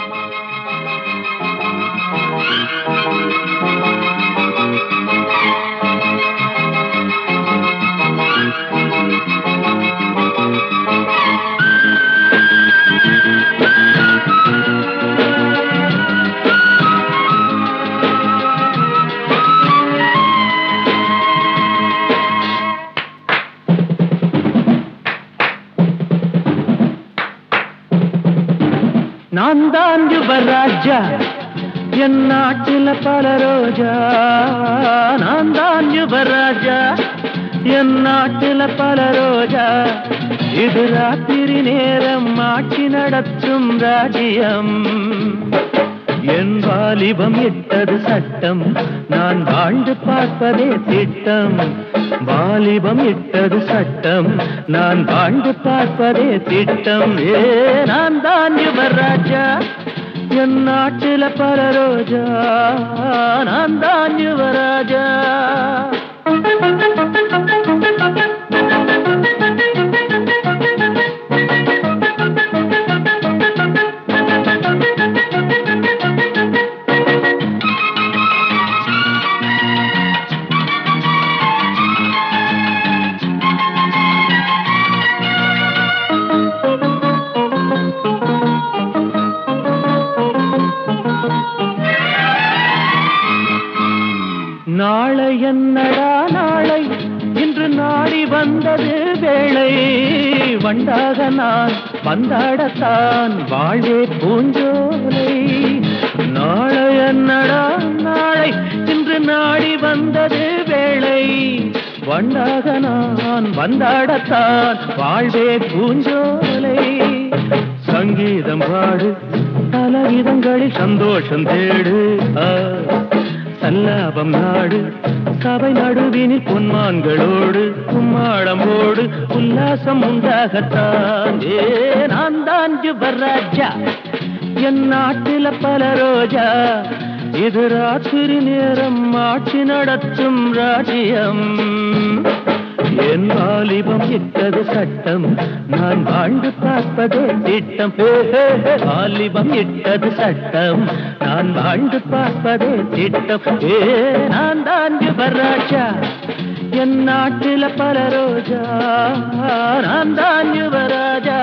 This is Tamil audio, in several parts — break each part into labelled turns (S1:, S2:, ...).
S1: நான் தான் யுவராஜா என் நாட்டில பல ரோஜா நான் தான் யுவராஜா என் நாட்டில பல ரோஜா இது ராத்திரி நேரம் ஆட்சி நடத்தும் ராஜ்யம் என் வாலிபம் இட்டது சட்டம் நான் வாழ்ந்து பார்ப்பதே திட்டம் வாலிபம் இட்டது சட்டம் நான் வாழ்ந்து பார்ப்பதே திட்டம் ஏ நான் தான் யுவராஜா என் நாட்டில பல ரோஜா நான் தான் யுவராஜா நாளை என்னடா நாளை இன்று நாடி வந்தது வேளை வண்டாக நான் வந்தாடத்தான் வாழ்வே பூஞ்சோலை நாளை என்னடா நாளை இன்று நாடி வந்தது வேளை வண்டாக நான் வந்தாடத்தான் வாழ்வே பூஞ்சோலை சங்கீதம் பாடு பல விதங்களில் சந்தோஷம் தேடு ஆ சல்லாபம் நாடு சபை நடுவினில் பொன்மான்களோடு கும்மாளமோடு உல்லாசம் உண்டாகத்தான் ஏ நான் தான் யுவராஜா என் நாட்டில பல ரோஜா இது ராத்திரி நேரம் ஆட்சி நடத்தும் ராஜ்யம் என் வாலிபம் இட்டது சட்டம் நான் வாழ்ந்து பார்ப்பதே திட்டம் ஹே, ஹே, ஹே. வாலிபம் இட்டது சட்டம் நான் வாழ்ந்து பார்ப்பதே திட்டம் ஏ நான் தான் யுவராஜா என் நாட்டில பல ரோஜா நான் தான் யுவராஜா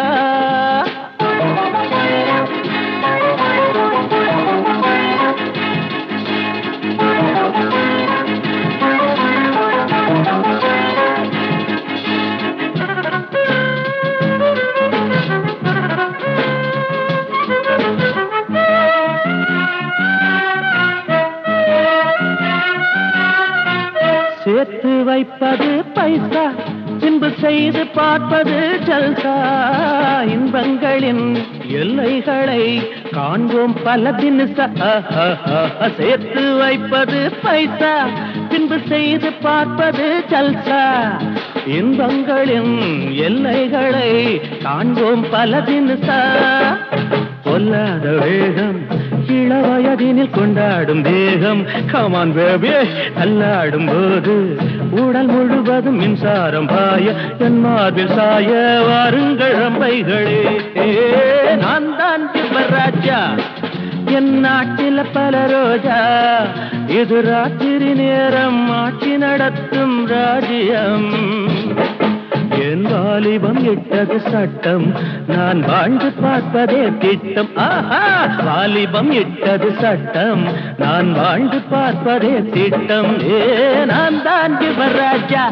S1: சேர்த்து வைப்பது பைசா பின்பு செய்து பார்ப்பது ஜல்சா இன்பங்களின் எல்லைகளை காண்போம் பல தினசா சேர்த்து வைப்பது பைசா பின்பு செய்து பார்ப்பது ஜல்சா இன்பங்களின் எல்லைகளை காண்போம் பல தினசா பொல்லாத வேகம் இளவயதினில் கொண்டாடும் தேகம் கமான் பேபி தள்ளாடும் போது உடல் முழுவதும் மின்சாரம் பாய என் மார்பில் சாய வாருங்கள் ரம்பைகளே ஏ, நான் தான் யுவராஜா என் நாட்டில பல ரோஜா இது ராத்திரி நேரம் ஆட்சி நடத்தும் ராஜ்யம் என் வாலிபம் இட்டது சட்டம் நான் வாழ்ந்து பார்ப்பதே திட்டம் ஆஹா வாலிபம் இட்டது சட்டம் நான் வாழ்ந்து பார்ப்பதே திட்டம் ஏ நான் தான் யுவராஜா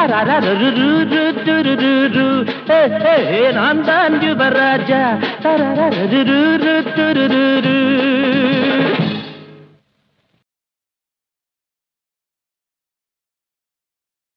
S1: தரரரு நான் தான் யுவராஜா தரரரு